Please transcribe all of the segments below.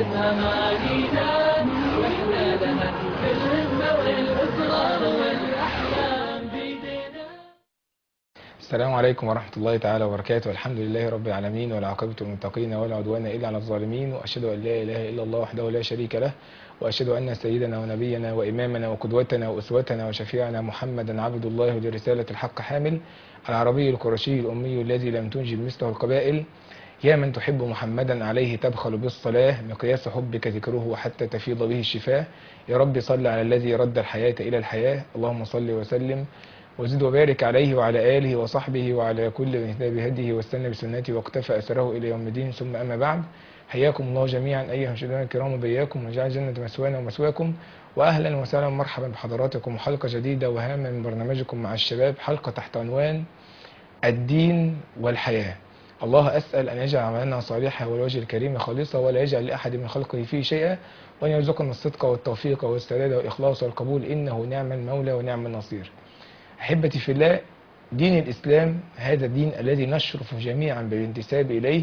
أمانينا وإحنا لها في الهمة والإصرار والأحلام بيدينا السلام عليكم ورحمة الله تعالى وبركاته الحمد لله رب العالمين والعاقبة للمتقين ولا عدوان إلا على الظالمين وأشهد أن لا إله إلا الله وحده لا شريك له وأشهد أن سيدنا ونبينا وإمامنا وقدوتنا وأسوتنا وشفيعنا محمدا عبد الله لرسالة الحق حامل العربي القرشي الأمي الذي لم تنجب مثله القبائل يا من تحب محمدا عليه تبخل بالصلاة مقياس حبك ذكره حتى تفيض به الشفاه يا رب صل على الذي رد الحياة إلى الحياة اللهم صل وسلم وزد وبارك عليه وعلى آله وصحبه وعلى كل من اهتدى بهديه واستنى بسنته واقتفى أثره إلى يوم الدين ثم أما بعد حياكم الله جميعا أيها المشاهدين الكرام وبياكم وجعل جنة مثوانا ومثواكم وأهلا وسهلا مرحبا بحضراتكم وحلقة جديدة وهامة من برنامجكم مع الشباب حلقة تحت عنوان الدين والحياة الله أسأل أن يجعل عملنا صالحا والوجه الكريم خالصا ولا يجعل لأحد من خلقه فيه شيئا وأن يرزقنا الصدق والتوفيق والسداد والإخلاص والقبول إنه نعم المولى ونعم النصير أحبتي في الله دين الإسلام هذا الدين الذي نشرف جميعا بالانتساب إليه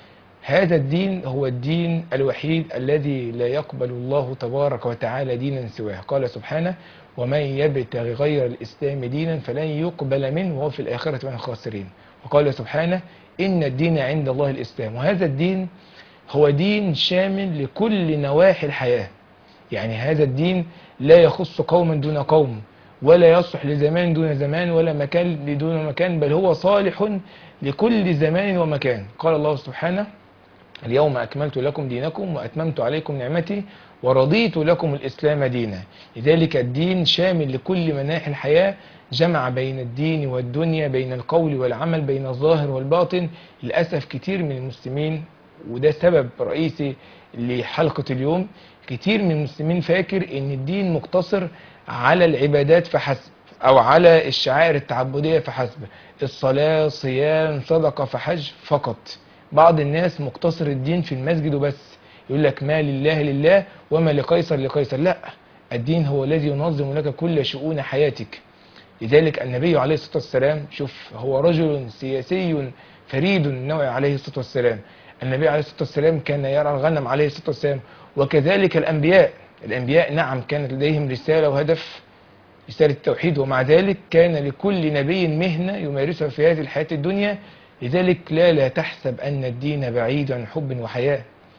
هذا الدين هو الدين الوحيد الذي لا يقبل الله تبارك وتعالى دينا سواه قال سبحانه ومن يبتغ غير الإسلام دينا فلن يقبل منه وهو في الآخرة من الخاسرين وقال سبحانه إن الدين عند الله الإسلام وهذا الدين هو دين شامل لكل نواحي الحياة يعني هذا الدين لا يخص قوما دون قوم ولا يصلح لزمان دون زمان ولا مكان دون مكان بل هو صالح لكل زمان ومكان قال الله سبحانه اليوم أكملت لكم دينكم وأتممت عليكم نعمتي ورضيت لكم الإسلام دينا لذلك الدين شامل لكل مناحي الحياة جمع بين الدين والدنيا بين القول والعمل بين الظاهر والباطن للأسف كتير من المسلمين وده سبب رئيسي لحلقة اليوم كتير من المسلمين فاكر ان الدين مقتصر على العبادات فحسب او على الشعائر التعبدية فحسب الصلاة صيام صدقة فحج فقط بعض الناس مقتصر الدين في المسجد وبس يقول لك ما لله لله وما لقيصر لقيصر لا الدين هو الذي ينظم لك كل شؤون حياتك لذلك النبي عليه الصلاة والسلام شوف هو رجل سياسي فريد النوع عليه الصلاة والسلام النبي عليه الصلاة والسلام كان يرى الغنم عليه الصلاة والسلام وكذلك الأنبياء الأنبياء نعم كانت لديهم رسالة وهدف رسالة التوحيد ومع ذلك كان لكل نبي مهنة يمارسها في هذه الحياة الدنيا لذلك لا لا تحسب أن الدين بعيد عن حب وحياة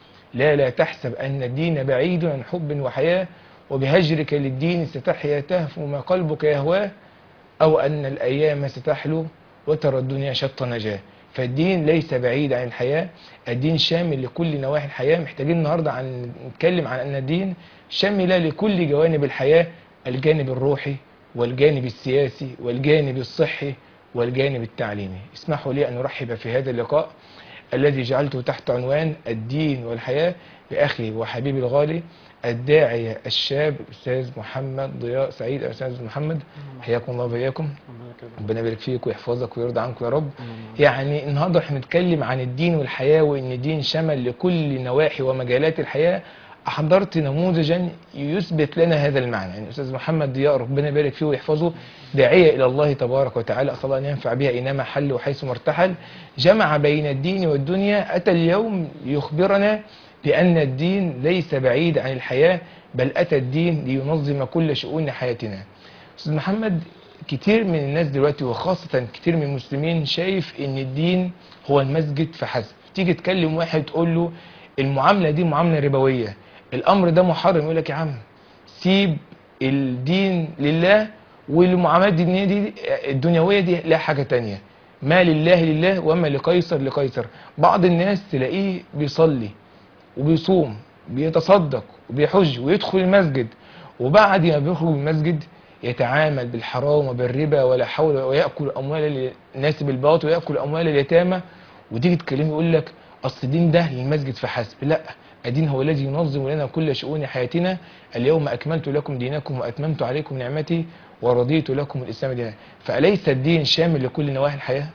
لا لا تحسب أن الدين بعيد عن حب وحياة وبهجرك للدين ستحيا تهفو ما قلبك يهواه أو أن الأيام ستحلو وترى الدنيا شط نجاه فالدين ليس بعيد عن الحياة الدين شامل لكل نواحي الحياة محتاجين النهاردة عن نتكلم عن أن الدين شامل لكل جوانب الحياة الجانب الروحي والجانب السياسي والجانب الصحي والجانب التعليمي اسمحوا لي أن أرحب في هذا اللقاء الذي جعلته تحت عنوان الدين والحياة بأخي وحبيبي الغالي الداعية الشاب الأستاذ محمد ضياء سعيد أستاذ محمد حياكم الله وبياكم ربنا يبارك فيك ويحفظك ويرضى عنك يا رب يعني النهارده احنا بنتكلم عن الدين والحياة وإن الدين شمل لكل نواحي ومجالات الحياة أحضرت نموذجا يثبت لنا هذا المعنى يعني الأستاذ محمد ضياء ربنا يبارك فيه ويحفظه داعية إلى الله تبارك وتعالى أسأل الله أن ينفع بها أينما حل وحيث مرتحل جمع بين الدين والدنيا أتى اليوم ليخبرنا بأن الدين ليس بعيد عن الحياة بل أتى الدين لينظم كل شؤون حياتنا أستاذ محمد كتير من الناس دلوقتي وخاصة كتير من المسلمين شايف ان الدين هو المسجد فحسب تيجي تكلم واحد تقول له المعاملة دي معاملة ربوية الامر ده محرم يقول لك يا عم سيب الدين لله والمعاملات الدينية دي الدنيوية دي لها حاجة تانية ما لله لله وما لقيصر لقيصر بعض الناس تلاقيه بيصلي وبيصوم بيتصدق وبيحج ويدخل المسجد وبعد ما بيخرج من المسجد يتعامل بالحرام وبالربا ولا حول ويأكل أموال الناس بالباطل ويأكل أموال اليتامى وتيجي تكلمه يقول لك أصل الدين ده للمسجد فحسب لا الدين هو الذي ينظم لنا كل شؤون حياتنا اليوم أكملت لكم دينكم وأتممت عليكم نعمتي ورضيت لكم الإسلام دينا فأليس الدين شامل لكل نواحي الحياة؟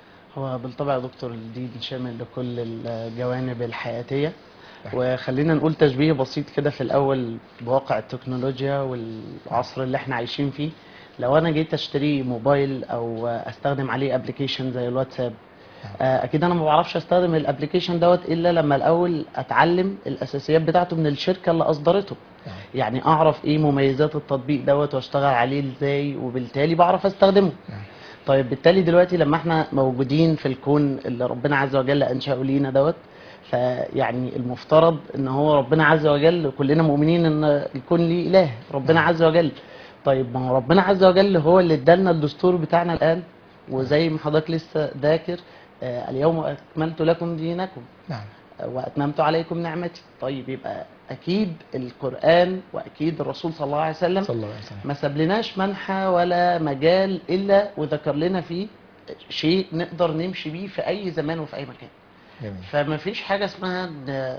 هو بالطبع يا دكتور الدين شامل لكل الجوانب الحياتية وخلينا نقول تشبيه بسيط كده في الأول بواقع التكنولوجيا والعصر اللي احنا عايشين فيه لو أنا جيت أشتري موبايل أو أستخدم عليه ابلكيشن زي الواتساب آه، اكيد انا ما بعرفش استخدم الابلكيشن دوت الا لما الاول اتعلم الاساسيات بتاعته من الشركه اللي اصدرته نعم. يعني اعرف ايه مميزات التطبيق دوت واشتغل عليه ازاي وبالتالي بعرف استخدمه نعم. طيب بالتالي دلوقتي لما احنا موجودين في الكون اللي ربنا عز وجل انشأه لينا دوت فيعني المفترض ان هو ربنا عز وجل كلنا مؤمنين ان الكون ليه اله ربنا عز وجل طيب ما هو ربنا عز وجل هو اللي ادالنا الدستور بتاعنا الان وزي ما حضرتك لسه ذاكر آه، اليوم اكملت لكم دينكم نعم واتممت عليكم نعمتي طيب يبقى اكيد القران واكيد الرسول صلى الله عليه وسلم صلى الله عليه وسلم ما سابلناش منحى ولا مجال الا وذكر لنا فيه شيء نقدر نمشي بيه في اي زمان وفي اي مكان جميل فما فيش حاجه اسمها ان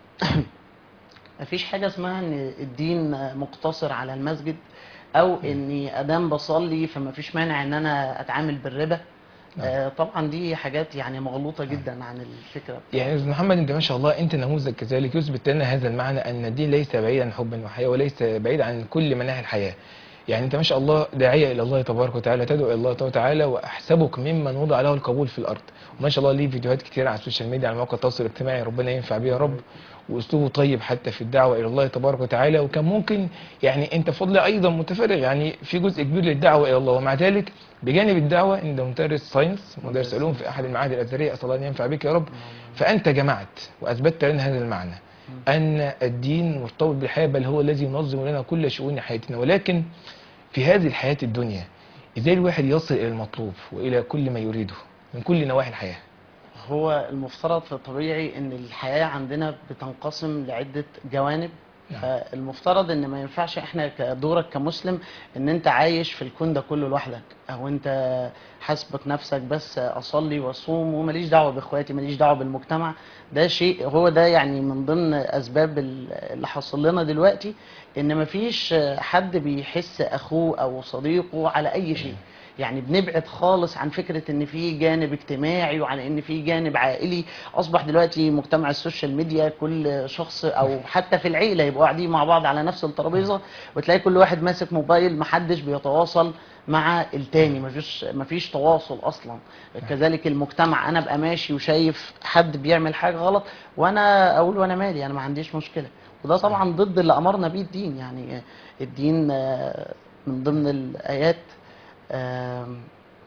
ما فيش حاجه اسمها ان الدين مقتصر على المسجد او اني ادام بصلي فما فيش مانع ان انا اتعامل بالربا آه، طبعا دي حاجات يعني مغلوطه جدا عن الفكره يعني يا استاذ محمد انت ما شاء الله انت نموذج كذلك يثبت لنا هذا المعنى ان الدين ليس بعيد عن حب وحياه وليس بعيد عن كل مناحي الحياه يعني انت ما شاء الله داعيه الى الله تبارك وتعالى تدعو الى الله تبارك وتعالى واحسبك ممن وضع له القبول في الارض وما شاء الله ليه فيديوهات كتير على السوشيال ميديا على مواقع التواصل الاجتماعي ربنا ينفع بيه يا رب واسلوبه طيب حتى في الدعوه الى الله تبارك وتعالى وكان ممكن يعني انت فضل ايضا متفرغ يعني في جزء كبير للدعوه الى الله ومع ذلك بجانب الدعوه انت مدرس ساينس مدرس علوم في احد المعاهد الازهريه اسال الله ان ينفع بك يا رب فانت جمعت واثبتت لنا هذا المعنى ان الدين مرتبط بالحياه بل هو الذي ينظم لنا كل شؤون حياتنا ولكن في هذه الحياه الدنيا ازاي الواحد يصل الى المطلوب والى كل ما يريده من كل نواحي الحياه هو المفترض في الطبيعي ان الحياه عندنا بتنقسم لعده جوانب نعم. فالمفترض ان ما ينفعش احنا كدورك كمسلم ان انت عايش في الكون ده كله لوحدك او انت حسبك نفسك بس اصلي واصوم وماليش دعوه باخواتي ماليش دعوه بالمجتمع ده شيء هو ده يعني من ضمن اسباب ال- اللي حصل لنا دلوقتي ان مفيش حد بيحس اخوه او صديقه على اي شيء يعني بنبعد خالص عن فكره ان في جانب اجتماعي وعن ان في جانب عائلي اصبح دلوقتي مجتمع السوشيال ميديا كل شخص او حتى في العيله يبقوا قاعدين مع بعض على نفس الترابيزه وتلاقي كل واحد ماسك موبايل محدش بيتواصل مع التاني مفيش مفيش تواصل اصلا كذلك المجتمع انا ابقى ماشي وشايف حد بيعمل حاجه غلط وانا اقول وانا مالي انا ما عنديش مشكله وده طبعا ضد اللي امرنا بيه الدين يعني الدين آه، من ضمن الايات آم،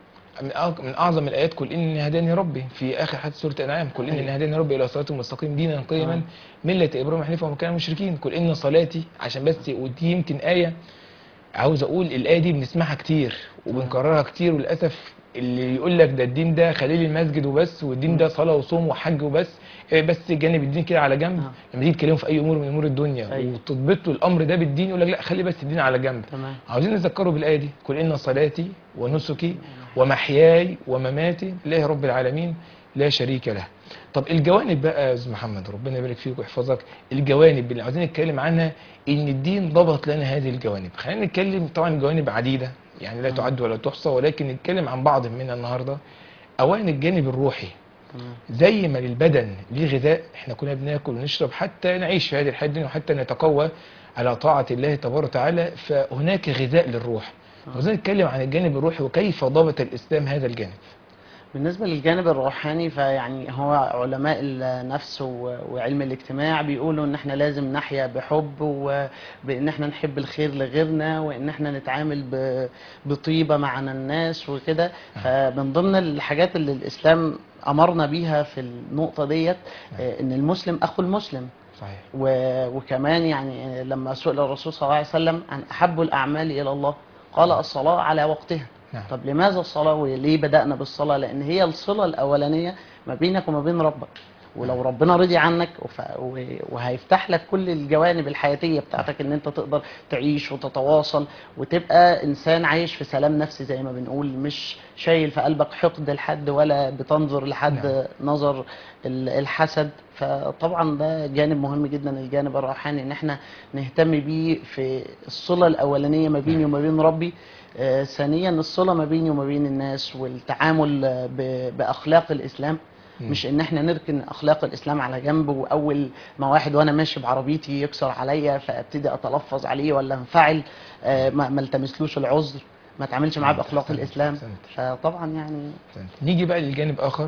من أع- من اعظم الايات قل اني هداني ربي في اخر حديث سوره الانعام قل اني أيوة. هداني ربي الى صراط مستقيم دينا قيما آه. مله ابراهيم حنيفا وما كان من المشركين قل ان صلاتي عشان بس ودي يمكن ايه عاوز اقول الايه دي بنسمعها كتير وبنكررها كتير وللاسف اللي يقول لك ده الدين ده خليل المسجد وبس والدين ده صلاه وصوم وحج وبس إيه بس جانب الدين كده على جنب آه. لما تيجي تكلمه في اي امور من امور الدنيا أيوة. وتضبط له الامر ده بالدين يقول لك لا خلي بس الدين على جنب تمام عاوزين نذكره بالآية دي قل إن صلاتي ونسكي ومحياي ومماتي لله رب العالمين لا شريك له طب الجوانب بقى يا أستاذ محمد ربنا يبارك فيك ويحفظك الجوانب اللي عاوزين نتكلم عنها إن الدين ضبط لنا هذه الجوانب خلينا نتكلم طبعا جوانب عديدة يعني لا تعد ولا تحصى ولكن نتكلم عن بعض منها النهاردة أولا الجانب الروحي تمام زي ما للبدن ليه غذاء احنا كنا بناكل ونشرب حتى نعيش في هذه الحياه الدنيا وحتى نتقوى على طاعه الله تبارك وتعالى فهناك غذاء للروح عاوزين نتكلم عن الجانب الروحي وكيف ضبط الاسلام هذا الجانب بالنسبة للجانب الروحاني فيعني هو علماء النفس و- وعلم الاجتماع بيقولوا ان احنا لازم نحيا بحب وبان احنا نحب الخير لغيرنا وان احنا نتعامل ب- بطيبة معنا الناس وكده فمن ضمن الحاجات اللي الاسلام امرنا بيها في النقطة ديت آه، ان المسلم اخو المسلم صحيح و- وكمان يعني لما سئل الرسول صلى الله عليه وسلم عن احب الاعمال الى الله قال الصلاه على وقتها نعم. طب لماذا الصلاه وليه بدانا بالصلاه لان هي الصله الاولانيه ما بينك وما بين ربك ولو ربنا رضي عنك وف- و- وهيفتح لك كل الجوانب الحياتيه بتاعتك ان انت تقدر تعيش وتتواصل وتبقى انسان عايش في سلام نفسي زي ما بنقول مش شايل في قلبك حقد لحد ولا بتنظر لحد نعم. نظر ال- الحسد فطبعا ده جانب مهم جدا الجانب الروحاني ان احنا نهتم بيه في الصله الاولانيه ما بيني وما بين ربي آه، ثانيا الصله ما بيني وما بين الناس والتعامل آه، ب- باخلاق الاسلام مم. مش ان احنا نركن اخلاق الاسلام على جنب واول ما واحد وانا ماشي بعربيتي يكسر عليا فابتدي اتلفظ عليه ولا انفعل آه، ما ما التمسلوش العذر ما اتعاملش معاه نعم، باخلاق أحسنت، الاسلام أحسنت. فطبعا يعني نيجي بقى للجانب اخر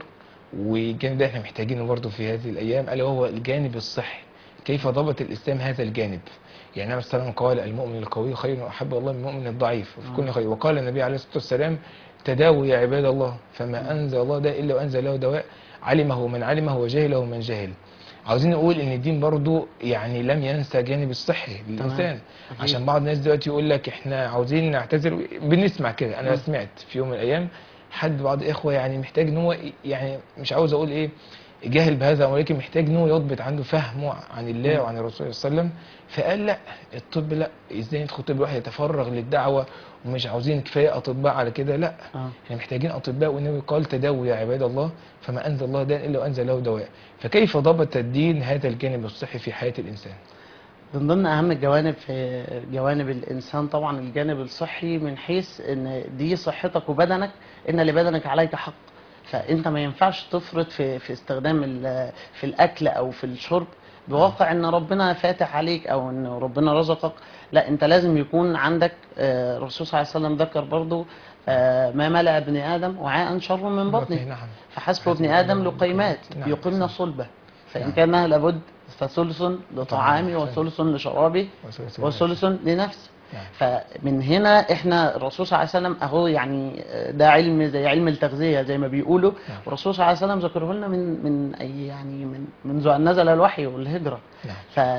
والجانب ده احنا محتاجينه برضه في هذه الايام الا وهو الجانب الصحي كيف ضبط الاسلام هذا الجانب يعني النبي صلى الله عليه وسلم قال المؤمن القوي خير واحب الله من المؤمن الضعيف وفي كل خير وقال النبي عليه الصلاه والسلام تداووا يا عباد الله فما انزل الله ده الا وانزل له دواء علمه من علمه وجهله من جهل عاوزين نقول ان الدين برضو يعني لم ينسى جانب الصحي للانسان أكيد. عشان بعض الناس دلوقتي يقول لك احنا عاوزين نعتذر بنسمع كده انا مم. سمعت في يوم من الايام حد بعض الاخوه يعني محتاج ان هو يعني مش عاوز اقول ايه جاهل بهذا ولكن محتاج ان هو يضبط عنده فهمه عن الله مم. وعن الرسول صلى الله عليه وسلم فقال لا الطب لا ازاي يدخل الطب الواحد يتفرغ للدعوه ومش عاوزين كفايه اطباء على كده لا اه احنا محتاجين اطباء والنبي قال تداووا يا عباد الله فما انزل الله داء الا وانزل له دواء فكيف ضبط الدين هذا الجانب الصحي في حياه الانسان من ضمن اهم الجوانب في جوانب الانسان طبعا الجانب الصحي من حيث ان دي صحتك وبدنك ان لبدنك عليك حق فانت ما ينفعش تفرط في في استخدام ال- في الاكل او في الشرب بواقع ان ربنا فاتح عليك او ان ربنا رزقك لا انت لازم يكون عندك آه، الرسول صلى الله عليه وسلم ذكر برضو آه، ما ملأ ابن ادم وعاء شر من بطنه نعم فحسب ابن ادم لقيمات نعم. يقمن صلبه فان نعم. كان لابد فثلث لطعامه طعام. وثلث لشرابه وثلث وثلث لنفسه نعم. فمن هنا احنا الرسول صلى الله عليه وسلم اهو يعني ده علم زي علم التغذيه زي ما بيقولوا نعم. والرسول صلى الله عليه وسلم ذكره لنا من من اي يعني من منذ ان نزل الوحي والهجره نعم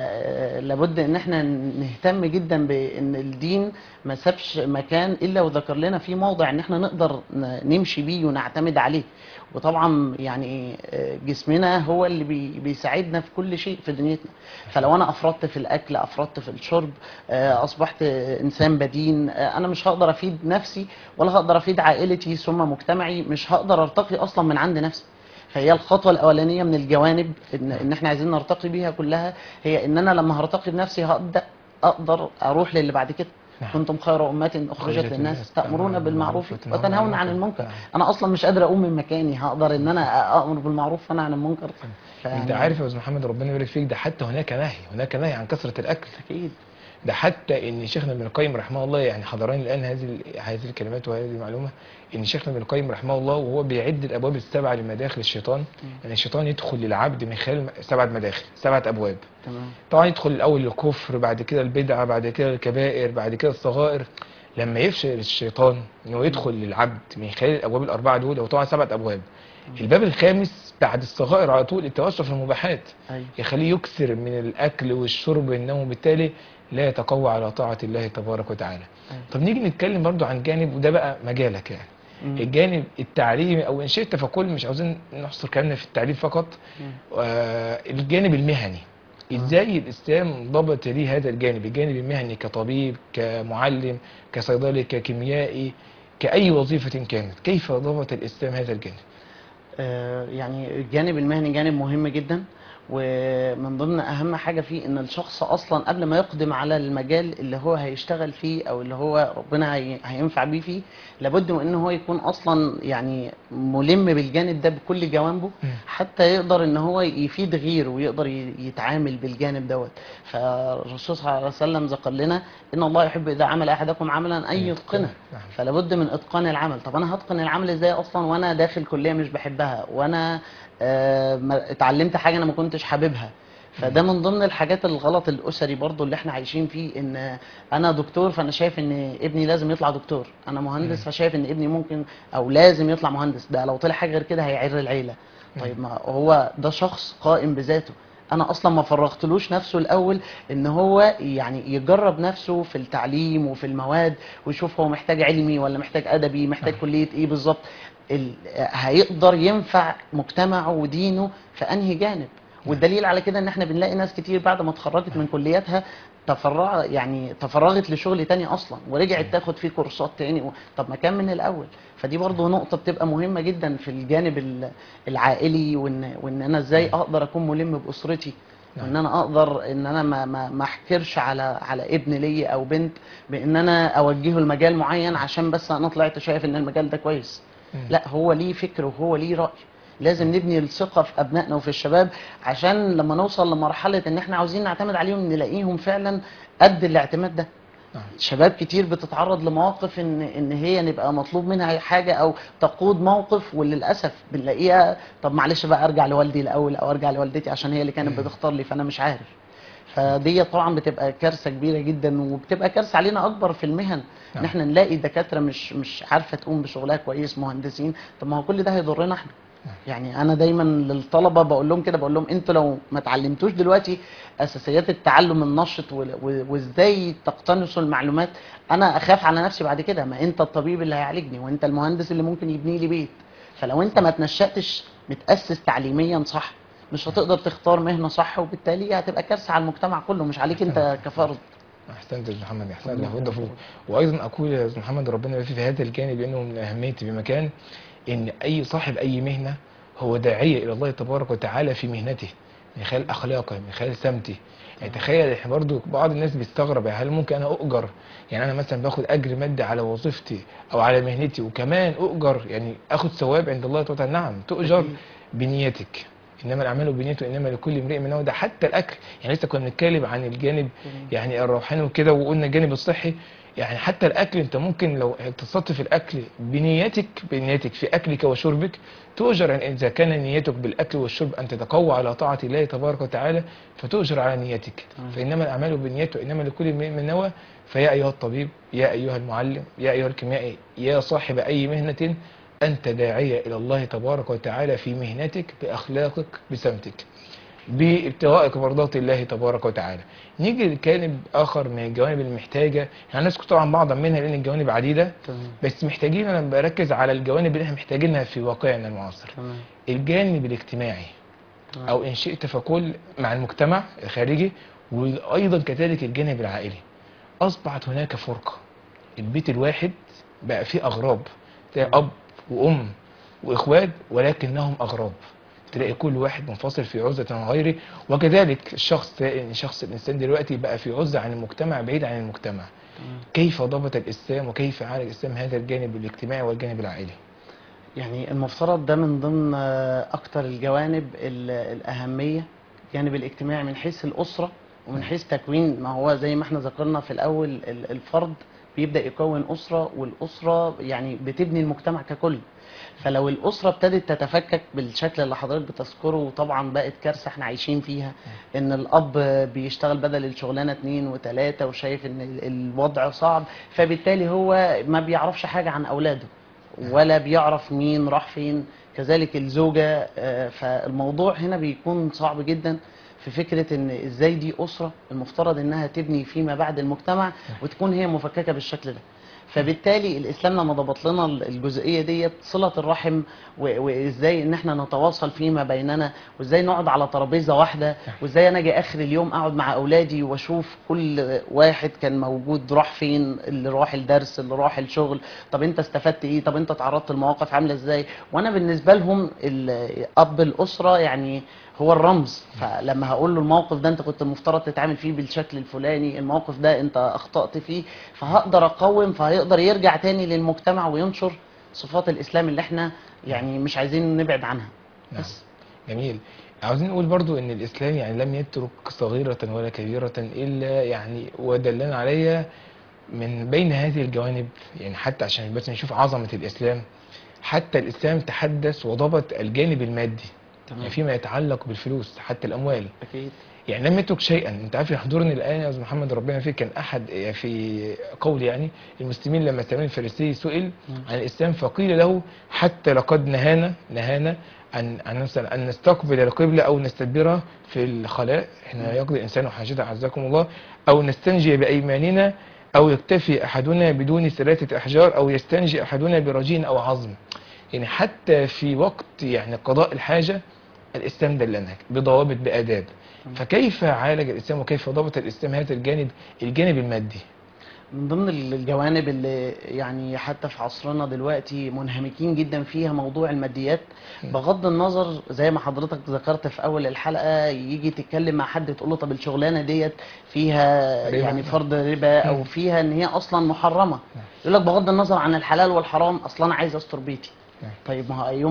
فلابد ان احنا نهتم جدا بان الدين ما سابش مكان الا وذكر لنا فيه موضع ان احنا نقدر ن- نمشي بيه ونعتمد عليه وطبعا يعني آه، جسمنا هو اللي بي- بيساعدنا في كل شيء في دنيتنا فلو انا افرطت في الاكل افرطت في الشرب آه، اصبحت آه، انسان بدين آه، انا مش هقدر افيد نفسي ولا هقدر افيد عائلتي ثم مجتمعي مش هقدر ارتقي اصلا من عند نفسي فهي الخطوة الأولانية من الجوانب إن, إن إحنا عايزين نرتقي بيها كلها هي إن أنا لما هرتقي بنفسي هبدأ أقدر أروح للي بعد كده نعم. كنتم خير أمة أخرجت للناس تأمرون بالمعروف وتنهون عن المنكر نعم. أنا أصلا مش قادر أقوم من مكاني هقدر إن أنا أأمر بالمعروف وأنهى عن المنكر انت فيعني عارف يا استاذ محمد ربنا يبارك فيك ده حتى هناك نهي هناك نهي عن كثره الاكل أكيد ده حتى ان شيخنا ابن القيم رحمه الله يعني حضراني الان هذه ال- هذه الكلمات وهذه المعلومه ان شيخنا ابن القيم رحمه الله وهو بيعد الابواب السبعه لمداخل الشيطان ان الشيطان يدخل للعبد من خلال سبعه مداخل سبعه ابواب تمام طبعا يدخل الاول الكفر بعد كده البدعه بعد كده الكبائر بعد كده الصغائر لما يفشل الشيطان انه يدخل للعبد من خلال الابواب الاربعه دول هو طبعا سبعه ابواب الباب الخامس بعد الصغائر على طول التوسع في المباحات أيوة يخليه يكثر من الاكل والشرب انه بالتالي لا يتقوى على طاعه الله تبارك وتعالى أيوة. طب نيجي نتكلم برضو عن جانب وده بقى مجالك يعني مم. الجانب التعليمي او ان شئت فكل مش عاوزين نحصر كلامنا في التعليم فقط مم. آه، الجانب المهني ازاي الاسلام ضبط ليه هذا الجانب الجانب المهني كطبيب كمعلم كصيدلي ككيميائي كاي وظيفه كانت كيف ضبط الاسلام هذا الجانب آه، يعني الجانب المهني جانب مهم جدا ومن ضمن اهم حاجه فيه ان الشخص اصلا قبل ما يقدم على المجال اللي هو هيشتغل فيه او اللي هو ربنا هي- هينفع بيه فيه لابد من ان هو يكون اصلا يعني ملم بالجانب ده بكل جوانبه مم. حتى يقدر ان هو يفيد غيره ويقدر ي- يتعامل بالجانب دوت فالرسول صلى الله عليه وسلم ذكر لنا ان الله يحب اذا عمل احدكم عملا ان أن يتقنه نعم. فلا بد من اتقان العمل طب انا هتقن العمل ازاي اصلا وانا داخل كليه مش بحبها وانا آه، ما- اتعلمت حاجه انا ما كنتش حاببها فده من ضمن الحاجات الغلط الاسري برضو اللي احنا عايشين فيه ان انا دكتور فانا شايف ان ابني لازم يطلع دكتور انا مهندس فشايف ان ابني ممكن او لازم يطلع مهندس ده لو طلع حاجه غير كده هيعر العيله طيب ما هو ده شخص قائم بذاته انا اصلا ما فرغتلوش نفسه الاول ان هو يعني يجرب نفسه في التعليم وفي المواد ويشوف هو محتاج علمي ولا محتاج ادبي محتاج كليه ايه بالظبط ال- هيقدر ينفع مجتمعه ودينه في انهي جانب والدليل على كده ان احنا بنلاقي ناس كتير بعد ما اتخرجت من كلياتها تفرغ يعني تفرغت لشغل تاني اصلا ورجعت تاخد فيه كورسات تاني و... طب ما كان من الاول فدي برضه نقطه بتبقى مهمه جدا في الجانب ال- العائلي وان وان انا ازاي اقدر اكون ملم باسرتي نعم. وان انا اقدر ان انا ما ما ما احكرش على على ابن ليا او بنت بان انا اوجهه لمجال معين عشان بس انا طلعت شايف ان المجال ده كويس مم. لا هو ليه فكر وهو ليه رأي لازم نبني الثقة في أبنائنا وفي الشباب عشان لما نوصل لمرحلة إن إحنا عاوزين نعتمد عليهم نلاقيهم فعلا قد الاعتماد ده نعم. شباب كتير بتتعرض لمواقف ان ان هي نبقى مطلوب منها حاجه او تقود موقف وللاسف بنلاقيها طب معلش بقى ارجع لوالدي الاول او ارجع لوالدتي عشان هي اللي كانت بتختار لي فانا مش عارف فدي طبعا بتبقى كارثه كبيره جدا وبتبقى كارثه علينا اكبر في المهن ان نعم. احنا نلاقي دكاتره مش مش عارفه تقوم بشغلها كويس مهندسين طب ما هو كل ده هيضرنا احنا يعني انا دايما للطلبه بقول لهم كده بقول لهم انتوا لو ما اتعلمتوش دلوقتي اساسيات التعلم النشط وال- و- وازاي تقتنصوا المعلومات انا اخاف على نفسي بعد كده ما انت الطبيب اللي هيعالجني وانت المهندس اللي ممكن يبني لي بيت فلو انت ما تنشأتش متأسس تعليميا صح مش هتقدر تختار مهنه صح وبالتالي هتبقى كارثه على المجتمع كله مش عليك انت كفرد احسنت يا أستاذ محمد احسنت يا محمود دفور وايضا اقول يا استاذ محمد ربنا يبارك في هذا الجانب لانه من اهميته بمكان ان اي صاحب اي مهنه هو داعيه الى الله تبارك وتعالى في مهنته من خلال اخلاقه من خلال سمته يعني تخيل احنا برضو بعض الناس بيستغرب هل ممكن انا اؤجر يعني انا مثلا باخد اجر مادي على وظيفتي او على مهنتي وكمان اؤجر يعني اخد ثواب عند الله تبارك وتعالى نعم تؤجر أكيد. بنيتك انما الاعمال بنيته انما لكل امرئ ما نوى ده حتى الاكل يعني لسه كنا بنتكلم عن الجانب يعني الروحاني وكده وقلنا الجانب الصحي يعني حتى الاكل انت ممكن لو اقتصدت في الاكل بنيتك بنيتك في اكلك وشربك تؤجر يعني اذا كان نيتك بالاكل والشرب ان تتقوى على طاعه الله تبارك وتعالى فتؤجر على نيتك تمام. فانما الاعمال بالنيات وانما لكل امرئ ما نوى فيا ايها الطبيب يا ايها المعلم يا ايها الكيميائي يا صاحب اي مهنه انت داعيه الى الله تبارك وتعالى في مهنتك باخلاقك بسمتك بابتغائك مرضات الله تبارك وتعالى نيجي لجانب اخر من الجوانب المحتاجه يعني نذكر طبعا بعضا منها لان الجوانب عديده تمام بس محتاجين انا بركز على الجوانب اللي احنا محتاجينها في واقعنا المعاصر تمام الجانب الاجتماعي تمام. او ان شئت فقل مع المجتمع الخارجي وايضا كذلك الجانب العائلي اصبحت هناك فرقه البيت الواحد بقى فيه اغراب تلاقي اب وام واخوات ولكنهم اغراب تلاقي كل واحد منفصل في عزلة عن غيره وكذلك الشخص تلاقي ان شخص الانسان دلوقتي بقى في عزلة عن المجتمع بعيد عن المجتمع تمام. كيف ضبط الاسلام وكيف عالج الاسلام هذا الجانب الاجتماعي والجانب العائلي يعني المفترض ده من ضمن آه، اكتر الجوانب ال- الاهميه الجانب الاجتماعي من حيث الاسره ومن حيث تكوين ما هو زي ما احنا ذكرنا في الاول ال- الفرد بيبدا يكون اسره والاسره يعني بتبني المجتمع ككل فلو الاسره ابتدت تتفكك بالشكل اللي حضرتك بتذكره وطبعا بقت كارثه احنا عايشين فيها ان الاب بيشتغل بدل الشغلانه اتنين وتلاته وشايف ان ال- الوضع صعب فبالتالي هو ما بيعرفش حاجه عن اولاده ولا بيعرف مين راح فين كذلك الزوجة آه، فالموضوع هنا بيكون صعب جدا في فكرة ان ازاي دي اسرة المفترض انها تبني فيما بعد المجتمع وتكون هي مفككة بالشكل ده فبالتالي الاسلام لما ضبط لنا الجزئيه ديت صله الرحم و- وازاي ان احنا نتواصل فيما بيننا وازاي نقعد على ترابيزه واحده وازاي انا اجي اخر اليوم اقعد مع اولادي واشوف كل واحد كان موجود راح فين اللي راح الدرس اللي راح الشغل طب انت استفدت ايه طب انت تعرضت لمواقف عامله ازاي وانا بالنسبه لهم ال- اب الاسره يعني هو الرمز فلما هقول له الموقف ده انت كنت المفترض تتعامل فيه بالشكل الفلاني الموقف ده انت اخطأت فيه فهقدر اقوم فهيقدر يرجع تاني للمجتمع وينشر صفات الاسلام اللي احنا يعني مش عايزين نبعد عنها نعم. بس جميل عاوزين نقول برضو ان الاسلام يعني لم يترك صغيرة ولا كبيرة الا يعني ودلنا عليها من بين هذه الجوانب يعني حتى عشان بس نشوف عظمة الاسلام حتى الاسلام تحدث وضبط الجانب المادي يعني فيما يتعلق بالفلوس حتى الاموال اكيد يعني لم يترك شيئا انت عارف يحضرني الان يا استاذ محمد ربنا فيه كان احد في قول يعني المسلمين لما سلمان الفارسي سئل عن الاسلام فقيل له حتى لقد نهانا نهانا عن عن مثلا ان نستقبل القبله او نستدبرها في الخلاء احنا يقضي الانسان حاجته عزكم الله او نستنجي بايماننا او يكتفي احدنا بدون ثلاثه احجار او يستنجي احدنا برجين او عظم يعني حتى في وقت يعني قضاء الحاجه الاسلام دلنا بضوابط باداب فكيف عالج الاسلام وكيف ضبط الاسلام هذا الجانب الجانب المادي من ضمن الجوانب اللي يعني حتى في عصرنا دلوقتي منهمكين جدا فيها موضوع الماديات بغض النظر زي ما حضرتك ذكرت في اول الحلقه يجي تتكلم مع حد تقول له طب الشغلانه ديت فيها ربا. يعني فرض ربا او فيها ان هي اصلا محرمه يقول لك بغض النظر عن الحلال والحرام اصلا انا عايز استر بيتي نعم. طيب ما هو ايما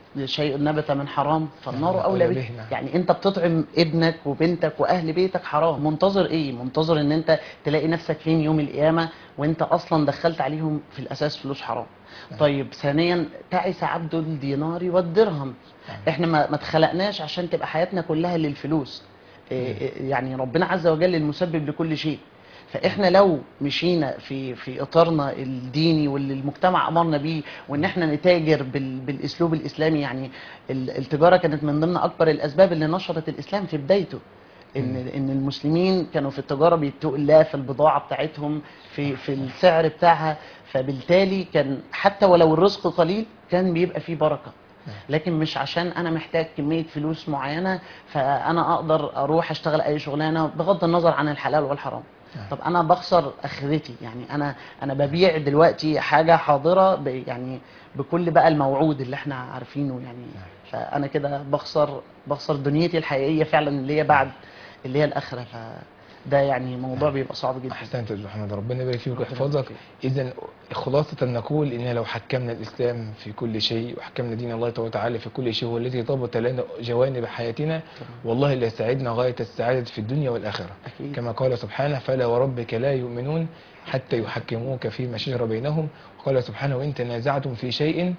شيء نبت من حرام فالنار نعم، اولى أولى به به، نعم. يعني انت بتطعم ابنك وبنتك واهل بيتك حرام منتظر ايه منتظر ان انت تلاقي نفسك فين يوم القيامه وانت اصلا دخلت عليهم في الاساس فلوس حرام طيب ثانيا تعس عبد الدينار والدرهم احنا ما ما اتخلقناش عشان تبقى حياتنا كلها للفلوس إيه إيه يعني ربنا عز وجل المسبب لكل شيء فاحنا لو مشينا في في اطارنا الديني واللي المجتمع امرنا بيه وان احنا نتاجر بال بالاسلوب الاسلامي يعني ال- التجاره كانت من ضمن اكبر الاسباب اللي نشرت الاسلام في بدايته ان ان المسلمين كانوا في التجاره بيتقوا الله في البضاعه بتاعتهم في في السعر بتاعها فبالتالي كان حتى ولو الرزق قليل كان بيبقى فيه بركه لكن مش عشان انا محتاج كميه فلوس معينه فانا اقدر اروح اشتغل اي شغلانه بغض النظر عن الحلال والحرام طب انا بخسر اخرتي يعني انا انا ببيع دلوقتي حاجه حاضره ب يعني بكل بقى الموعود اللي احنا عارفينه يعني فانا كده بخسر بخسر دنيتي الحقيقيه فعلا اللي هي بعد اللي هي الاخره فده يعني موضوع بيبقى صعب جدا احسنت يا أستاذ محمد ربنا يبارك فيك ويحفظك اذا خلاصه نقول ان لو حكمنا الاسلام في كل شيء وحكمنا دين الله تبارك وتعالى في كل شيء هو الذي ضبط لنا جوانب حياتنا والله لا سعدنا غايه السعاده في الدنيا والاخره أكيد. كما قال سبحانه فلا وربك لا يؤمنون حتى يحكموك فيما شجر بينهم وقال سبحانه وان تنازعتم في شيء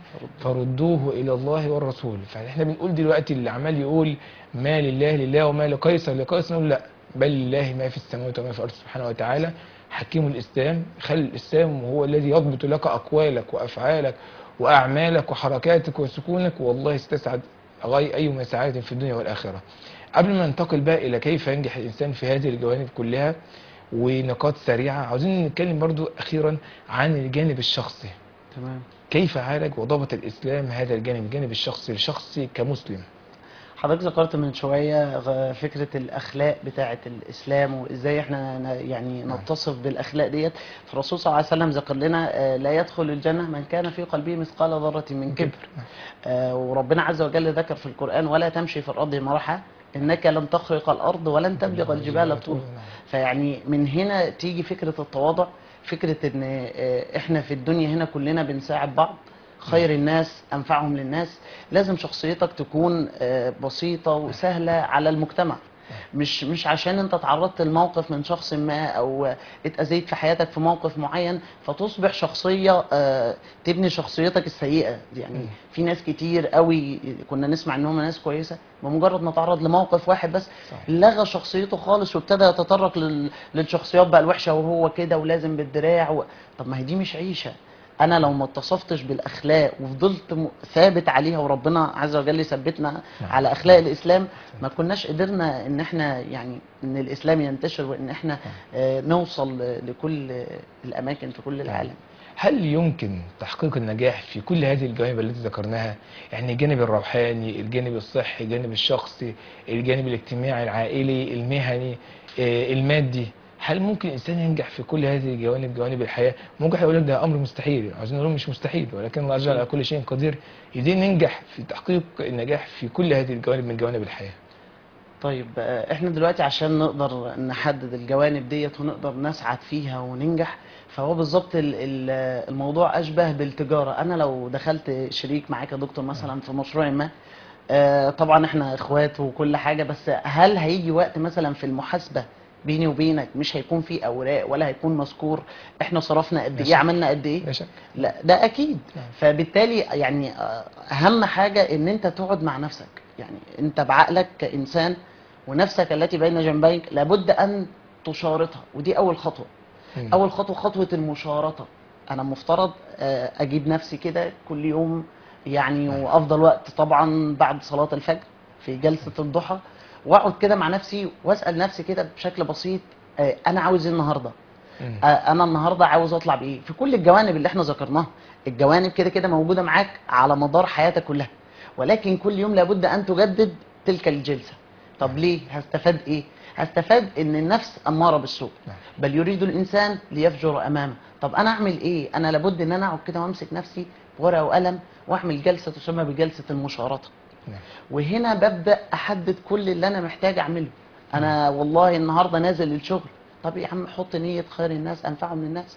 فردوه الى الله والرسول فاحنا بنقول دلوقتي اللي عمال يقول ما لله لله وما لقيصر لقيصر نقول لا بل لله ما في السماوات وما في الارض سبحانه وتعالى حكموا الاسلام خلي الاسلام هو الذي يضبط لك اقوالك وافعالك واعمالك وحركاتك وسكونك والله ستسعد غاية اي سعاده في الدنيا والاخره قبل ما ننتقل بقى الى كيف ينجح الانسان في هذه الجوانب كلها ونقاط سريعه عاوزين نتكلم برضو اخيرا عن الجانب الشخصي تمام كيف عالج وضبط الاسلام هذا الجانب الجانب الشخصي الشخصي كمسلم حضرتك ذكرت من شوية غ- فكرة الأخلاق بتاعة الإسلام وإزاي إحنا ن- يعني نتصف بالأخلاق ديت فالرسول صلى الله عليه وسلم ذكر لنا آه، لا يدخل الجنة من كان في قلبه مثقال ذرة من كبر آه، وربنا عز وجل ذكر في القرآن ولا تمشي في الأرض مرحا إنك لن تخرق الأرض ولن تبلغ الجبال طولا فيعني من هنا تيجي فكرة التواضع فكرة ان آه، احنا في الدنيا هنا كلنا بنساعد بعض خير الناس انفعهم للناس لازم شخصيتك تكون آه، بسيطة وسهلة على المجتمع مش مش عشان انت تعرضت لموقف من شخص ما او اتأذيت في حياتك في موقف معين فتصبح شخصية آه، تبني شخصيتك السيئة يعني في ناس كتير قوي كنا نسمع ان هم ناس كويسة بمجرد ما تعرض لموقف واحد بس صحيح. لغى شخصيته خالص وابتدى يتطرق لل... للشخصيات بقى الوحشه وهو كده ولازم بالدراع و... طب ما هي دي مش عيشه انا لو ما اتصفتش بالاخلاق وفضلت م... ثابت عليها وربنا عز وجل يثبتنا على اخلاق الاسلام ما كناش قدرنا ان احنا يعني ان الاسلام ينتشر وان احنا آه نوصل ل- لكل آه، الاماكن في كل العالم هل يمكن تحقيق النجاح في كل هذه الجوانب التي ذكرناها يعني الجانب الروحاني الجانب الصحي الجانب الشخصي الجانب الاجتماعي العائلي المهني آه، المادي هل ممكن الانسان ينجح في كل هذه الجوانب جوانب الحياه ممكن يقول لك ده امر مستحيل عايزين نقول مش مستحيل ولكن الله عز وجل على كل شيء قدير يدين ننجح في تحقيق النجاح في كل هذه الجوانب من جوانب الحياه طيب آه، احنا دلوقتي عشان نقدر نحدد الجوانب ديت ونقدر نسعد فيها وننجح فهو بالظبط ال- ال- الموضوع اشبه بالتجاره انا لو دخلت شريك معاك يا دكتور مثلا في مشروع ما آه، طبعا احنا اخوات وكل حاجه بس هل هيجي وقت مثلا في المحاسبه بيني وبينك مش هيكون في اوراق ولا هيكون مذكور احنا صرفنا قد لا ايه شك. عملنا قد ايه لا شك لا ده اكيد نعم. فبالتالي يعني آه، اهم حاجه ان انت تقعد مع نفسك يعني انت بعقلك كانسان ونفسك التي بين جنبيك لابد ان تشارطها ودي اول خطوه مم. اول خطوه خطوه المشارطه انا مفترض آه، اجيب نفسي كده كل يوم يعني وافضل وقت طبعا بعد صلاه الفجر في جلسه الضحى واقعد كده مع نفسي واسال نفسي كده بشكل بسيط آه، انا عاوز ايه النهارده مم. آه، انا النهارده عاوز اطلع بايه في كل الجوانب اللي احنا ذكرناها الجوانب كده كده موجوده معاك على مدار حياتك كلها ولكن كل يوم لابد ان تجدد تلك الجلسه طب ليه هستفاد ايه هستفاد ان النفس اماره بالسوء نعم. بل يريد الانسان ليفجر امامه طب انا اعمل ايه انا لابد ان انا اقعد كده وامسك نفسي بورقه وقلم واعمل جلسه تسمى بجلسه المشارطه نعم. وهنا ببدا احدد كل اللي انا محتاج اعمله انا والله النهارده نازل الشغل طب يا عم حط نيه خير الناس انفعهم للناس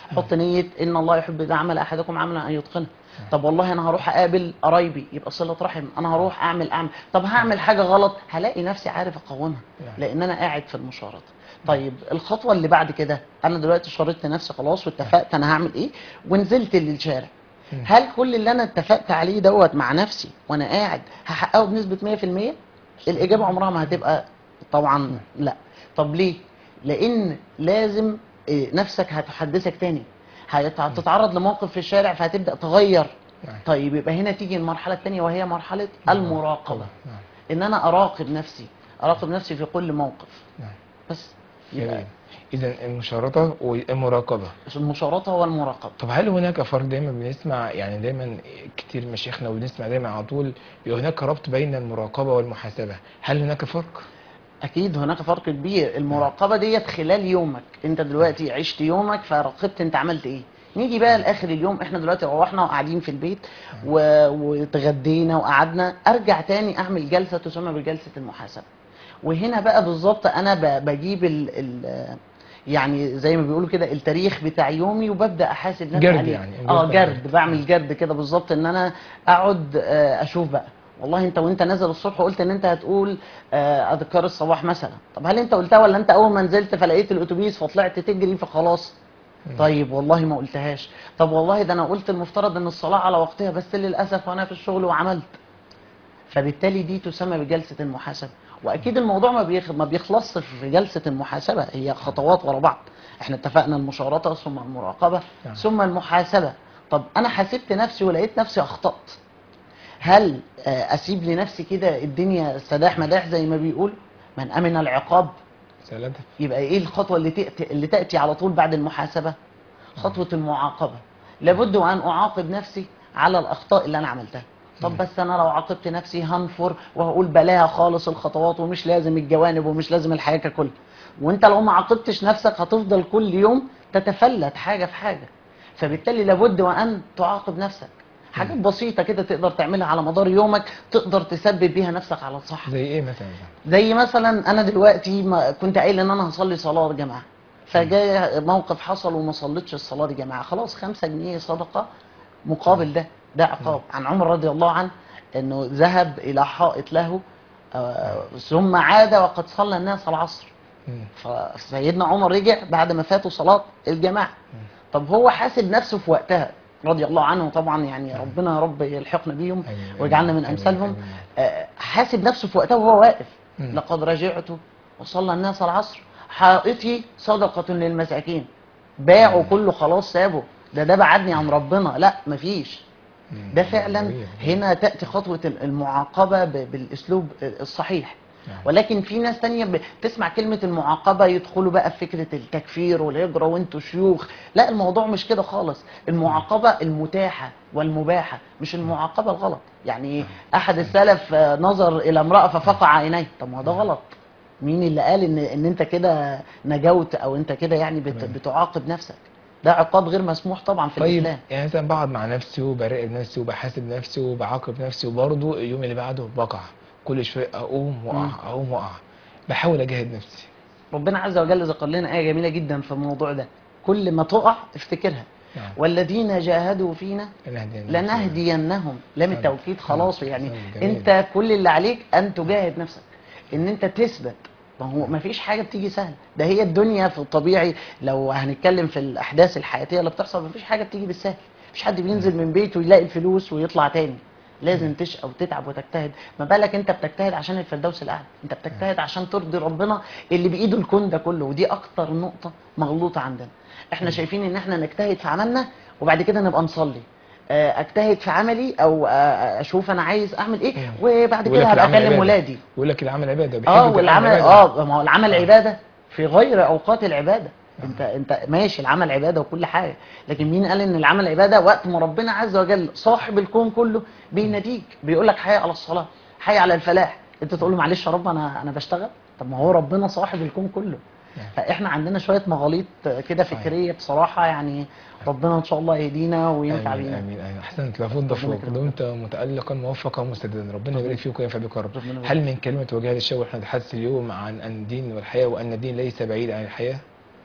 حط نيه ان الله يحب اذا عمل احدكم عملا ان يتقنه طب والله انا هروح اقابل قرايبي يبقى صله رحم انا هروح اعمل اعمل طب هعمل حاجه غلط هلاقي نفسي عارف اقاومها نعم. لان انا قاعد في المشارطه طيب الخطوه اللي بعد كده انا دلوقتي شارطت نفسي خلاص واتفقت انا هعمل ايه ونزلت للشارع مم. هل كل اللي انا اتفقت عليه دوت مع نفسي وانا قاعد هحققه بنسبه 100% الاجابه عمرها ما هتبقى طبعا لا طب ليه لان لازم إيه، نفسك هتحدثك تاني هت- هتتعرض لموقف في الشارع فهتبدا تغير نعم. طيب يبقى هنا تيجي المرحله الثانيه وهي مرحله المراقبه نعم ان انا اراقب نفسي اراقب نفسي في كل موقف نعم بس جميل يبقى اذا المشارطه والمراقبه المشارطه والمراقبه طب هل هناك فرق دايما بنسمع يعني دايما كتير مشايخنا وبنسمع دايما على طول يبقى هناك ربط بين المراقبه والمحاسبه هل هناك فرق اكيد هناك فرق كبير المراقبه ديت خلال يومك انت دلوقتي عشت يومك فراقبت انت عملت ايه نيجي بقى لاخر اليوم احنا دلوقتي روحنا وقاعدين في البيت و... واتغدينا وقعدنا ارجع تاني اعمل جلسه تسمى بجلسه المحاسبه وهنا بقى بالظبط انا ب... بجيب ال... ال... يعني زي ما بيقولوا كده التاريخ بتاع يومي وببدا احاسب نفسي جرد عليه يعني، اه جرد. جرد بعمل جرد كده بالظبط ان انا اقعد آه، اشوف بقى والله انت وانت نازل الصبح قلت ان انت هتقول آه، اذكار الصباح مثلا طب هل انت قلتها ولا انت اول ما نزلت فلقيت الاتوبيس فطلعت تجري فخلاص طيب والله ما قلتهاش طب والله ده انا قلت المفترض ان الصلاه على وقتها بس للاسف وانا في الشغل وعملت فبالتالي دي تسمى بجلسه المحاسبه واكيد الموضوع ما بيخ... ما بيخلصش في جلسه المحاسبه هي خطوات ورا بعض احنا اتفقنا المشارطه ثم المراقبه نعم. ثم المحاسبه طب انا حاسبت نفسي ولقيت نفسي اخطات هل آه، اسيب لنفسي كده الدنيا سداح مداح زي ما بيقول من امن العقاب سلام يبقى ايه الخطوه اللي تاتي اللي تاتي على طول بعد المحاسبه خطوه المعاقبه لابد وان اعاقب نفسي على الاخطاء اللي انا عملتها طب بس انا لو عاقبت نفسي هنفر وهقول بلاها خالص الخطوات ومش لازم الجوانب ومش لازم الحياه ككل وانت لو ما عاقبتش نفسك هتفضل كل يوم تتفلت حاجه في حاجه فبالتالي لابد وان تعاقب نفسك حاجات بسيطه كده تقدر تعملها على مدار يومك تقدر تسبب بيها نفسك على الصح زي ايه مثلا زي مثلا انا دلوقتي ما كنت قايل ان انا هصلي صلاه يا جماعه فجاء موقف حصل وما صليتش الصلاه دي يا جماعه خلاص خمسة جنيه صدقه مقابل ده ده عقاب عن عمر رضي الله عنه انه ذهب الى حائط له آه، ثم عاد وقد صلى الناس العصر مم. فسيدنا عمر رجع بعد ما فاتوا صلاه الجماعه طب هو حاسب نفسه في وقتها رضي الله عنه طبعا يعني ربنا يا رب يلحقنا بيهم آمين. ويجعلنا من آمين. امثالهم آمين. آه، حاسب نفسه في وقتها وهو واقف مم. لقد رجعت وصلى الناس العصر حائطي صدقة للمساكين باعوا كله خلاص سابه ده ده بعدني عن ربنا لا مفيش مم. ده فعلا جميل. هنا تأتي خطوة المعاقبة ب- بالأسلوب الصحيح نعم. ولكن في ناس تانية بتسمع كلمة المعاقبة يدخلوا بقى في فكرة التكفير والهجرة وانتوا شيوخ لا الموضوع مش كده خالص المعاقبة المتاحة والمباحة مش المعاقبة الغلط يعني أحد السلف آه، نظر إلى امرأة ففقع عينيه طب ما هو ده غلط مين اللي قال ان ان انت كده نجوت او انت كده يعني بت تمام. بتعاقب نفسك ده عقاب غير مسموح طبعا في طيب الاسلام يعني مثلا بقعد مع نفسي وبراقب نفسي وبحاسب نفسي وبعاقب نفسي وبرضه اليوم اللي بعده بقع كل شويه اقوم مم. واقع اقوم واقع بحاول اجاهد نفسي ربنا عز وجل ذكر لنا آية جميلة جدا في الموضوع ده كل ما تقع افتكرها نعم والذين جاهدوا فينا لنهدينهم لنهدينهم لام نعم. التوكيد خلاص نعم. يعني نعم. جميل. انت كل اللي عليك ان تجاهد نفسك ان انت تثبت ما هو ما فيش حاجه بتيجي سهله ده هي الدنيا في الطبيعي لو هنتكلم في الاحداث الحياتيه اللي بتحصل ما فيش حاجه بتيجي بالسهل مفيش حد بينزل من بيته يلاقي الفلوس ويطلع تاني لازم تشقى وتتعب وتجتهد ما بالك انت بتجتهد عشان الفردوس الاعلى انت بتجتهد عشان ترضي ربنا اللي بايده الكون ده كله ودي اكتر نقطه مغلوطه عندنا احنا شايفين ان احنا نجتهد في عملنا وبعد كده نبقى نصلي آه، اجتهد في عملي او آه، اشوف انا عايز اعمل ايه مم. وبعد يقول كده لك هبقى العمل اكلم عبادة. ولادي يقول لك العمل عباده اه بيحب والعمل العمل اه ما هو العمل آه. عباده في غير اوقات العباده انت انت ماشي العمل عباده وكل حاجه لكن مين قال ان العمل عباده وقت ما ربنا عز وجل صاحب الكون كله بيناديك بيقول لك حي على الصلاه حي على الفلاح انت تقول له معلش يا رب انا انا بشتغل طب ما هو ربنا صاحب الكون كله نعم. فاحنا عندنا شويه مغاليط كده صحيح. فكريه بصراحه يعني ربنا ان شاء الله يهدينا وينفع امين بينا امين امين احسنت لابد ربنا فوق يكرمك. دمت متالقا موفقا مسددا ربنا يبارك فيك وينفع بك يا رب ربنا يبارك. هل من كلمه وجهه الشاور احنا نتحدث اليوم عن ان الدين والحياه وان الدين ليس بعيد عن الحياه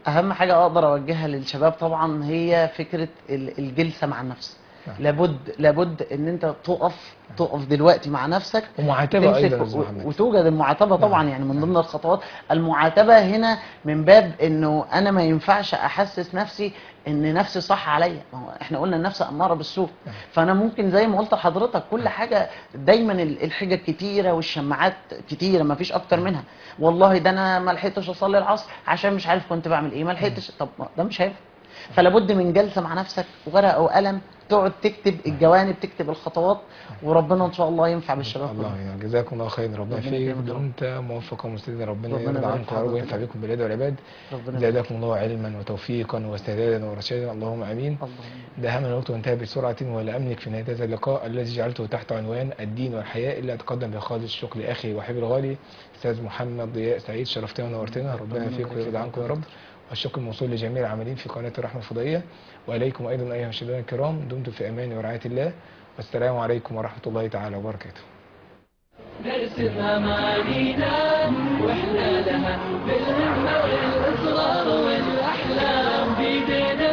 اهم حاجه اقدر اوجهها للشباب طبعا هي فكره ال- الجلسه مع النفس نعم. لابد لابد ان انت تقف تقف دلوقتي مع نفسك ومعاتبه تمسك ايضا يا أستاذ و- محمد وتوجد المعاتبه طبعا يعني من ضمن الخطوات المعاتبه هنا من باب انه انا ما ينفعش احسس نفسي ان نفسي صح عليا ما هو احنا قلنا النفس اماره بالسوء نعم. فانا ممكن زي ما قلت لحضرتك كل حاجه دايما ال- الحجج كتيره والشماعات كتيره ما فيش اكتر منها والله ده انا ما لحقتش اصلي العصر عشان مش عارف كنت بعمل ايه ما لحقتش طب ما ده مش هينفع فلا بد من جلسه مع نفسك ورقه وقلم تقعد تكتب الجوانب تكتب الخطوات وربنا ان شاء الله ينفع بالشباب الله كلهم. يعينك جزاكم الله خير ربنا ربنا يفيك يكرمك يا رب. وانت موفق ومسدد ربنا ربنا يرضى يبارك عنكم في يا رب حضرتك. وينفع بكم باليد والعباد ربنا يبارك. زادكم الله علما وتوفيقا وسدادا ورشادا اللهم امين اللهم ده أهم الوقت وانتهى بسرعة ولا أملك في نهاية هذا اللقاء الذي جعلته تحت عنوان الدين والحياة إلا أتقدم بخالص الشكر لأخي وحبيبي الغالي أستاذ محمد ضياء سعيد شرفتنا ونورتنا ربنا ربنا يفيك يبارك ويرضى فيك. عنكم يا رب والشكر الموصول لجميع العاملين في قناة الرحمة الفضائية وإليكم أيضا أيها المشاهدين الكرام دمتم في أمان ورعاية الله والسلام عليكم ورحمة الله تعالى وبركاته نرسم أمانينا وإحنا لها بالهمة والإصرار والأحلام بيدينا